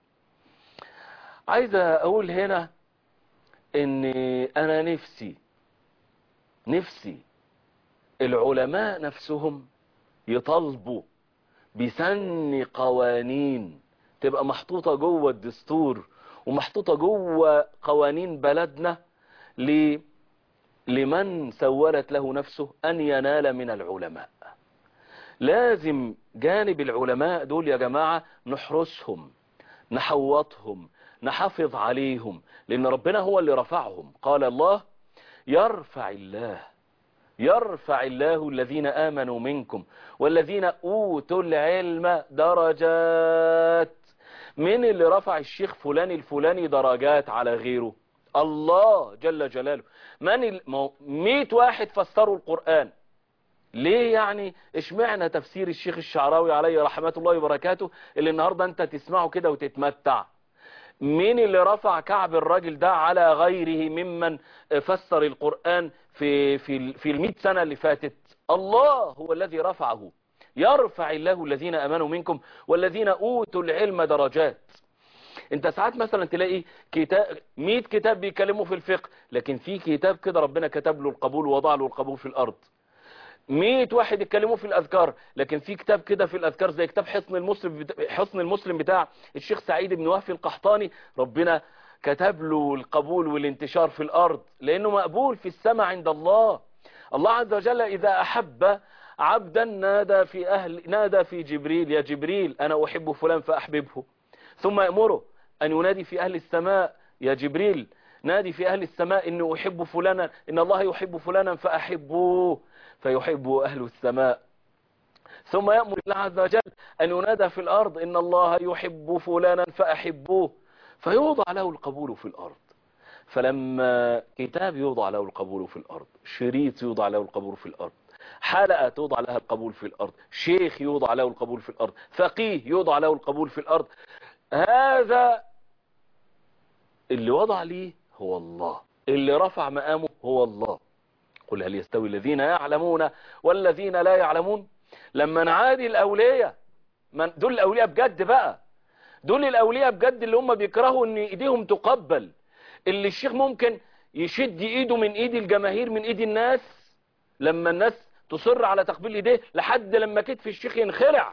عايز اقول هنا ان انا نفسي نفسي العلماء نفسهم يطالبوا بسن قوانين تبقى محطوطة جوه الدستور ومحطوطة جوه قوانين بلدنا ل... لمن سولت له نفسه أن ينال من العلماء لازم جانب العلماء دول يا جماعة نحرسهم نحوطهم نحافظ عليهم لأن ربنا هو اللي رفعهم قال الله يرفع الله يرفع الله الذين آمنوا منكم والذين أوتوا العلم درجات من اللي رفع الشيخ فلان الفلاني درجات على غيره الله جل جلاله من مئة واحد فسروا القرآن ليه يعني اشمعنى تفسير الشيخ الشعراوي عليه رحمة الله وبركاته اللي النهاردة انت تسمعه كده وتتمتع مين اللي رفع كعب الراجل ده على غيره ممن فسر القرآن في في في المئة سنة اللي فاتت الله هو الذي رفعه يرفع الله الذين امنوا منكم والذين اوتوا العلم درجات انت ساعات مثلا تلاقي كتاب 100 كتاب بيكلموا في الفقه لكن في كتاب كده ربنا كتب له القبول ووضع له القبول في الارض 100 واحد يتكلموا في الاذكار لكن في كتاب كده في الاذكار زي كتاب حصن المسلم بتا... حصن المسلم بتاع الشيخ سعيد بن وهفي القحطاني ربنا كتب له القبول والانتشار في الارض لانه مقبول في السماء عند الله الله عز وجل اذا احب عبدا نادى في اهل نادى في جبريل يا جبريل انا احب فلان فاحببه ثم يأمره ان ينادي في اهل السماء يا جبريل نادي في اهل السماء اني احب فلانا ان الله يحب فلانا فاحبوه فيحبه أهل السماء ثم يأمر الله عز وجل أن ينادى في الأرض إن الله يحب فلانا فأحبوه فيوضع له القبول في الأرض فلما كتاب يوضع له القبول في الأرض شريط يوضع له القبول في الأرض حلقة توضع لها القبول في الأرض شيخ يوضع له القبول في الأرض فقيه يوضع له القبول في الأرض هذا اللي وضع ليه هو الله اللي رفع مقامه هو الله قل هل يستوي الذين يعلمون والذين لا يعلمون لما نعادي الأولياء من دول الأولياء بجد بقى دول الأولياء بجد اللي هم بيكرهوا ان ايديهم تقبل اللي الشيخ ممكن يشد ايده من ايد الجماهير من ايد الناس لما الناس تصر على تقبيل ايديه لحد لما كتف الشيخ ينخلع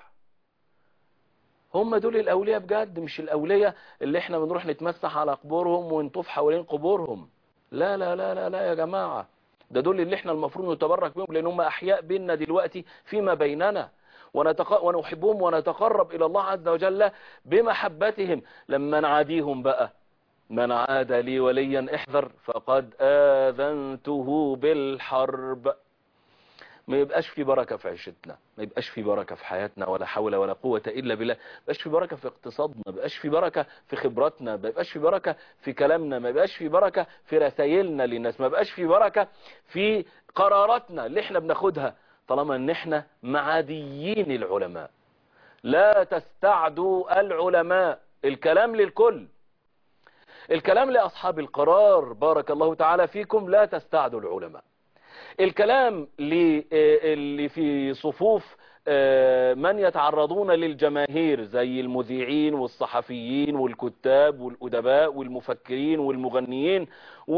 هم دول الأولياء بجد مش الأولياء اللي احنا بنروح نتمسح على قبورهم ونطوف حوالين قبورهم لا لا لا لا لا يا جماعة ده دول اللي احنا المفروض نتبرك بهم لان هم احياء بيننا دلوقتي فيما بيننا ونتق... ونحبهم ونتقرب الى الله عز وجل بمحبتهم لما نعاديهم بقى من عاد لي وليا احذر فقد آذنته بالحرب ما يبقاش في بركة في عيشتنا ما يبقاش في بركة في حياتنا ولا حول ولا قوة إلا بالله ما يبقاش في بركة في اقتصادنا ما يبقاش في بركة في خبراتنا ما يبقاش في بركة في كلامنا ما يبقاش في بركة في رسائلنا للناس ما يبقاش في بركة في قراراتنا اللي احنا بناخدها طالما ان احنا معاديين العلماء لا تستعدوا العلماء الكلام للكل الكلام لأصحاب القرار بارك الله تعالى فيكم لا تستعدوا العلماء الكلام اللي في صفوف من يتعرضون للجماهير زي المذيعين والصحفيين والكتاب والأدباء والمفكرين والمغنيين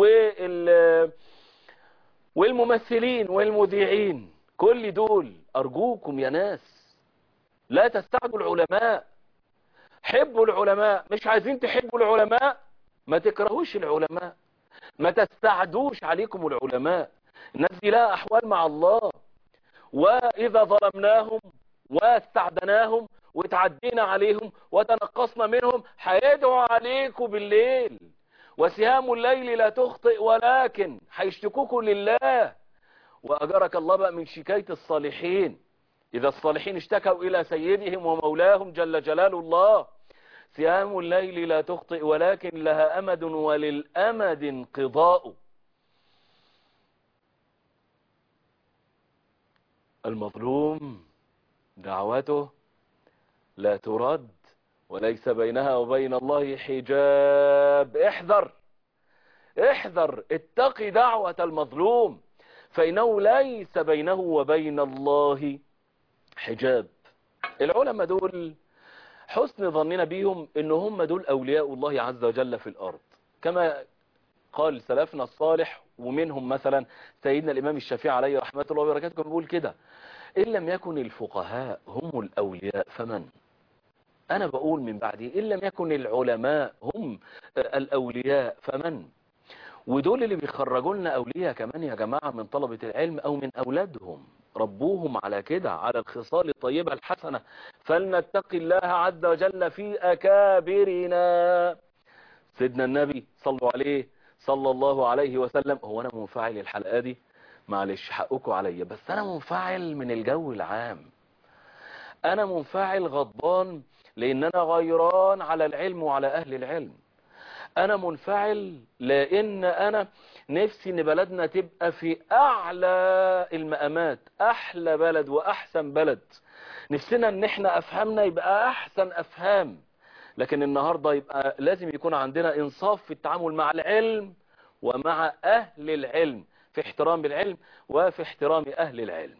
والممثلين والمذيعين كل دول أرجوكم يا ناس لا تستعدوا العلماء حبوا العلماء مش عايزين تحبوا العلماء ما تكرهوش العلماء ما تستعدوش عليكم العلماء الناس دي لها أحوال مع الله وإذا ظلمناهم واستعدناهم وتعدينا عليهم وتنقصنا منهم هيدعوا عليكم بالليل وسهام الليل لا تخطئ ولكن هيشتكوكوا لله وأجرك الله بقى من شكاية الصالحين إذا الصالحين اشتكوا إلى سيدهم ومولاهم جل جلال الله سهام الليل لا تخطئ ولكن لها أمد وللأمد انقضاء المظلوم دعوته لا ترد وليس بينها وبين الله حجاب احذر احذر اتقي دعوة المظلوم فإنه ليس بينه وبين الله حجاب العلماء دول حسن ظننا بيهم ان هم دول اولياء الله عز وجل في الارض كما قال سلفنا الصالح ومنهم مثلا سيدنا الامام الشافعي عليه رحمة الله وبركاته كان بيقول كده ان لم يكن الفقهاء هم الاولياء فمن انا بقول من بعدي ان لم يكن العلماء هم الاولياء فمن ودول اللي بيخرجوا لنا اولياء كمان يا جماعة من طلبة العلم او من اولادهم ربوهم على كده على الخصال الطيبة الحسنة فلنتق الله عز وجل في أكابرنا سيدنا النبي صلوا عليه صلى الله عليه وسلم هو أنا منفعل الحلقة دي معلش حقكم عليا بس أنا منفعل من الجو العام أنا منفعل غضبان لأن أنا غيران على العلم وعلى أهل العلم أنا منفعل لأن أنا نفسي ان بلدنا تبقى في اعلى المقامات احلى بلد واحسن بلد نفسنا ان احنا افهامنا يبقى احسن افهام لكن النهاردة يبقى لازم يكون عندنا انصاف في التعامل مع العلم ومع اهل العلم في احترام العلم وفي احترام اهل العلم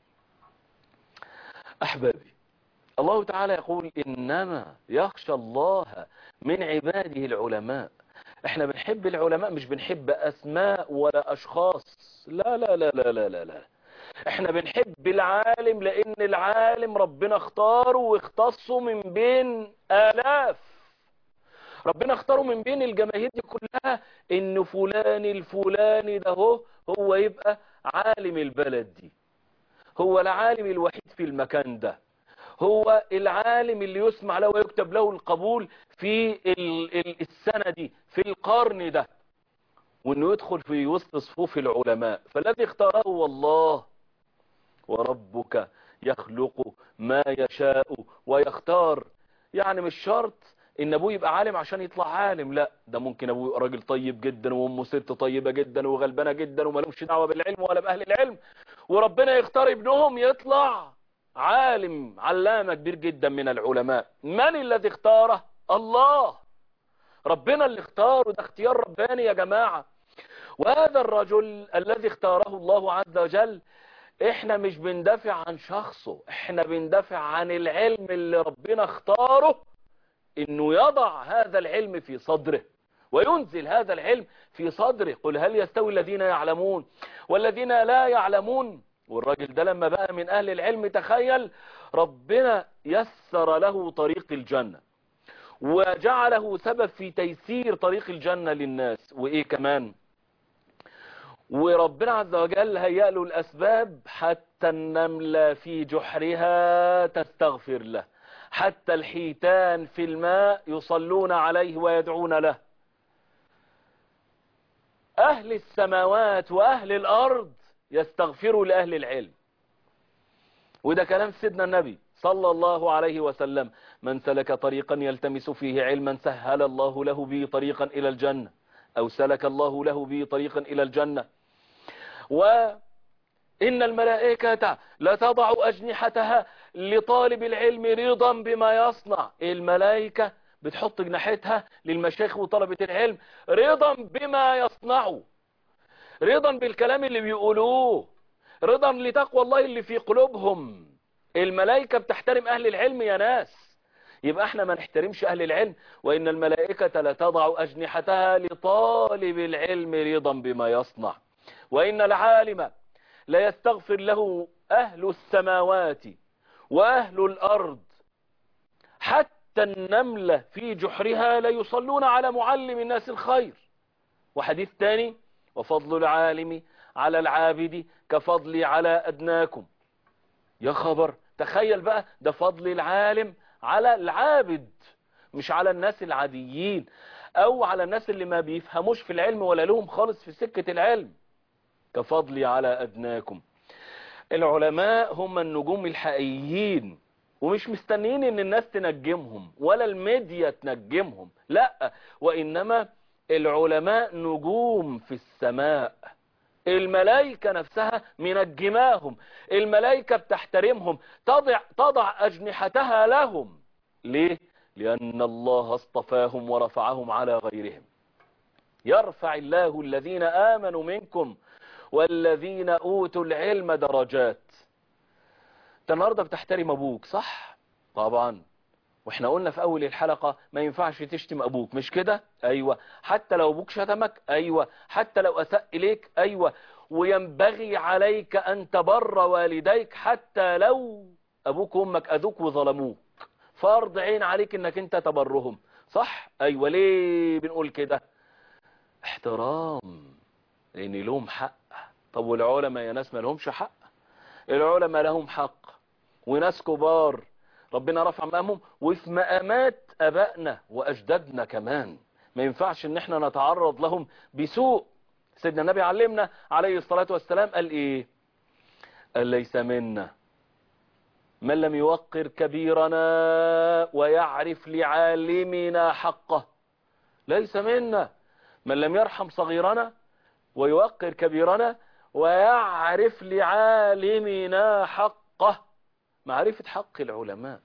احبابي الله تعالى يقول انما يخشى الله من عباده العلماء احنا بنحب العلماء مش بنحب اسماء ولا اشخاص لا لا لا لا لا لا, لا. احنا بنحب العالم لان العالم ربنا اختاره واختصه من بين الاف ربنا اختاره من بين الجماهير دي كلها ان فلان الفلاني ده هو هو يبقى عالم البلد دي هو العالم الوحيد في المكان ده هو العالم اللي يسمع له ويكتب له القبول في السنة دي في القرن ده وانه يدخل في وسط صفوف العلماء فالذي اختاره هو الله وربك يخلق ما يشاء ويختار يعني مش شرط ان ابوه يبقى عالم عشان يطلع عالم لا ده ممكن ابوه يبقى راجل طيب جدا وامه ست طيبة جدا وغلبانة جدا ومالهمش دعوة بالعلم ولا باهل العلم وربنا يختار ابنهم يطلع عالم علامة كبير جدا من العلماء من الذي اختاره الله ربنا اللي اختاره ده اختيار رباني يا جماعة وهذا الرجل الذي اختاره الله عز وجل احنا مش بندافع عن شخصه احنا بندافع عن العلم اللي ربنا اختاره انه يضع هذا العلم في صدره وينزل هذا العلم في صدره قل هل يستوي الذين يعلمون والذين لا يعلمون والراجل ده لما بقى من اهل العلم تخيل ربنا يسر له طريق الجنة وجعله سبب في تيسير طريق الجنة للناس وايه كمان وربنا عز وجل هيأ له الاسباب حتى النملة في جحرها تستغفر له حتى الحيتان في الماء يصلون عليه ويدعون له اهل السماوات واهل الارض يستغفروا لأهل العلم وده كلام سيدنا النبي صلى الله عليه وسلم من سلك طريقا يلتمس فيه علما سهل الله له به طريقا إلى الجنة أو سلك الله له به طريقا إلى الجنة إن الملائكة لا تضع أجنحتها لطالب العلم رضا بما يصنع الملائكة بتحط جناحتها للمشايخ وطلبة العلم رضا بما يصنعوا رضا بالكلام اللي بيقولوه رضا لتقوى الله اللي في قلوبهم الملائكة بتحترم أهل العلم يا ناس يبقى احنا ما نحترمش أهل العلم وإن الملائكة لا تضع أجنحتها لطالب العلم رضا بما يصنع وإن العالم لا يستغفر له أهل السماوات وأهل الأرض حتى النملة في جحرها لا يصلون على معلم الناس الخير وحديث ثاني وفضل العالم على العابد كفضلي على أدناكم يا خبر تخيل بقى ده فضل العالم على العابد مش على الناس العاديين او على الناس اللي ما بيفهموش في العلم ولا لهم خالص في سكة العلم كفضلي على أدناكم العلماء هم النجوم الحقيقيين ومش مستنيين ان الناس تنجمهم ولا الميديا تنجمهم لا وانما العلماء نجوم في السماء الملائكة نفسها منجماهم الملائكة بتحترمهم تضع, تضع أجنحتها لهم ليه؟ لأن الله اصطفاهم ورفعهم على غيرهم يرفع الله الذين آمنوا منكم والذين أوتوا العلم درجات انت النهاردة بتحترم أبوك صح؟ طبعا واحنا قلنا في اول الحلقة ما ينفعش تشتم ابوك مش كده ايوه حتى لو ابوك شتمك ايوه حتى لو اساء اليك ايوه وينبغي عليك ان تبر والديك حتى لو ابوك وامك اذوك وظلموك فرض عين عليك انك انت تبرهم صح ايوه ليه بنقول كده احترام لان لهم حق طب والعلماء يا ناس ما لهمش حق العلماء لهم حق وناس كبار ربنا رفع مقامهم وفي مقامات ابائنا واجدادنا كمان ما ينفعش ان احنا نتعرض لهم بسوء سيدنا النبي علمنا عليه الصلاة والسلام قال ايه قال ليس منا من لم يوقر كبيرنا ويعرف لعالمنا حقه ليس منا من لم يرحم صغيرنا ويوقر كبيرنا ويعرف لعالمنا حقه معرفة حق العلماء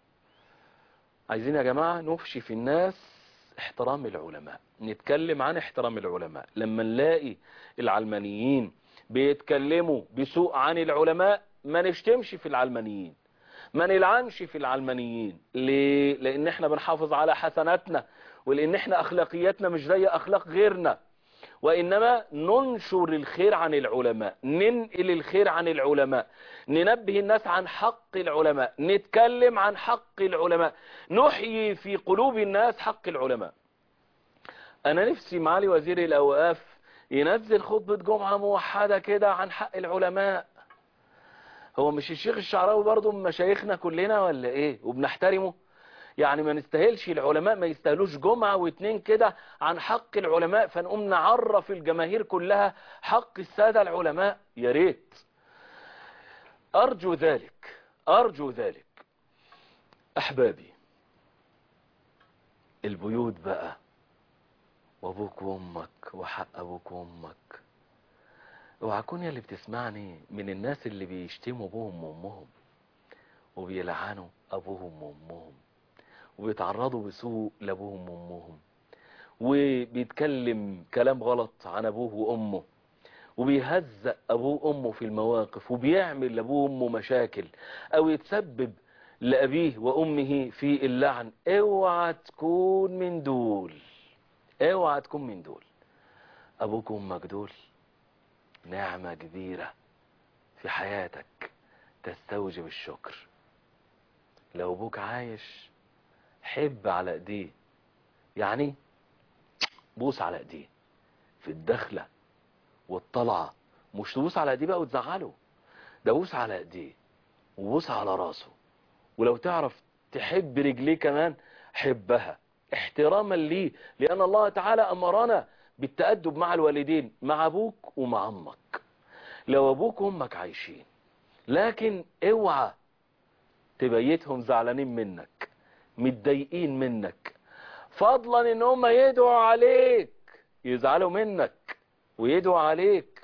عايزين يا جماعة نفشي في الناس احترام العلماء نتكلم عن احترام العلماء لما نلاقي العلمانيين بيتكلموا بسوء عن العلماء ما نشتمش في العلمانيين ما نلعنش في العلمانيين ليه لان احنا بنحافظ على حسناتنا ولان احنا اخلاقياتنا مش زي اخلاق غيرنا وإنما ننشر الخير عن العلماء ننقل الخير عن العلماء ننبه الناس عن حق العلماء نتكلم عن حق العلماء نحيي في قلوب الناس حق العلماء أنا نفسي معالي وزير الأوقاف ينزل خطبة جمعة موحدة كده عن حق العلماء هو مش الشيخ الشعراوي برضه من مشايخنا كلنا ولا ايه وبنحترمه يعني ما نستاهلش العلماء ما يستاهلوش جمعة واتنين كده عن حق العلماء فنقوم نعرف الجماهير كلها حق السادة العلماء يا ريت أرجو ذلك أرجو ذلك أحبابي البيوت بقى وابوك وامك وحق ابوك وامك اوعى كون يا اللي بتسمعني من الناس اللي بيشتموا ابوهم وامهم وبيلعنوا ابوهم وامهم وبيتعرضوا بسوء لابوهم وامهم وبيتكلم كلام غلط عن ابوه وامه وبيهزق ابوه وامه في المواقف وبيعمل لابوه وامه مشاكل او يتسبب لابيه وامه في اللعن اوعى تكون من دول اوعى تكون من دول ابوك وامك دول نعمة كبيرة في حياتك تستوجب الشكر لو ابوك عايش حب على ايديه يعني بوس على ايديه في الدخلة والطلعة مش تبوس على ايديه بقى وتزعله ده بوس على ايديه وبوس على راسه ولو تعرف تحب رجليه كمان حبها احتراما ليه لان الله تعالى امرنا بالتأدب مع الوالدين مع ابوك ومع امك لو ابوك وامك عايشين لكن اوعى تبيتهم زعلانين منك متضايقين منك فضلا ان هم يدعوا عليك يزعلوا منك ويدعوا عليك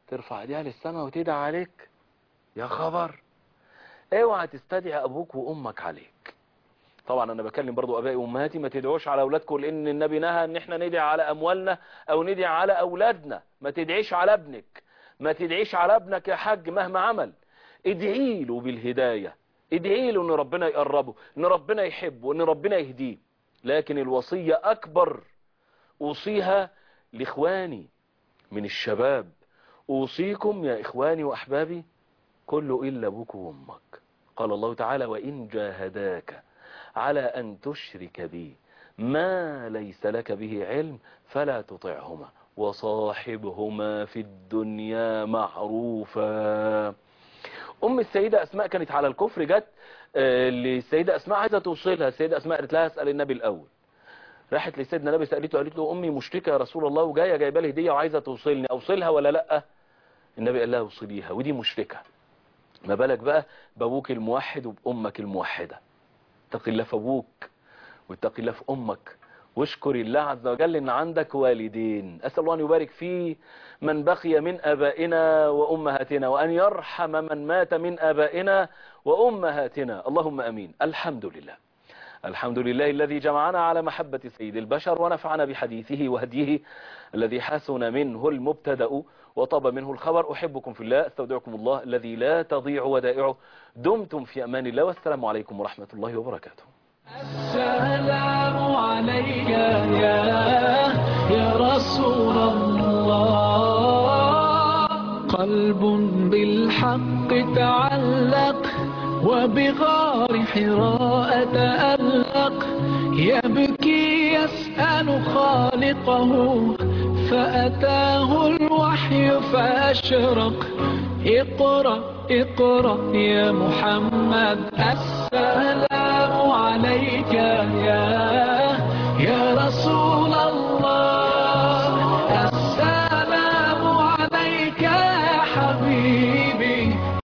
ترفع ايديها للسماء وتدعي عليك يا خبر اوعى تستدعي ابوك وامك عليك طبعا انا بكلم برضو ابائي وامهاتي ما تدعوش على اولادكم لان النبي نهى ان احنا ندعي على اموالنا او ندعي على اولادنا ما تدعيش على ابنك ما تدعيش على ابنك يا حاج مهما عمل ادعي له بالهداية ادعي له ان ربنا يقربه ان ربنا يحبه ان ربنا يهديه لكن الوصية اكبر اوصيها لاخواني من الشباب اوصيكم يا اخواني واحبابي كله الا ابوك وامك قال الله تعالى وان جاهداك على ان تشرك بي ما ليس لك به علم فلا تطعهما وصاحبهما في الدنيا معروفا ام السيدة اسماء كانت على الكفر جت آه، للسيدة اسماء عايزة توصلها السيدة اسماء قالت لها اسأل النبي الاول راحت لسيدنا النبي سألته قالت له امي مشركة يا رسول الله وجاية جايبه لي هدية وعايزة توصلني اوصلها ولا لا النبي قال لها وصليها ودي مشركة ما بالك بقى بابوك الموحد وبامك الموحدة اتق الله في ابوك واتق الله في امك واشكر الله عز وجل ان عندك والدين اسال الله ان يبارك في من بقي من ابائنا وامهاتنا وان يرحم من مات من ابائنا وامهاتنا اللهم امين الحمد لله الحمد لله الذي جمعنا على محبة سيد البشر ونفعنا بحديثه وهديه الذي حسن منه المبتدأ وطاب منه الخبر أحبكم في الله استودعكم الله الذي لا تضيع ودائعه دمتم في أمان الله والسلام عليكم ورحمة الله وبركاته السلام عليك يا يا رسول الله قلب بالحق تعلق وبغار حراء تألق يبكي يسأل خالقه فأتاه الوحي فأشرق اقرأ اقرأ يا محمد السلام عليك يا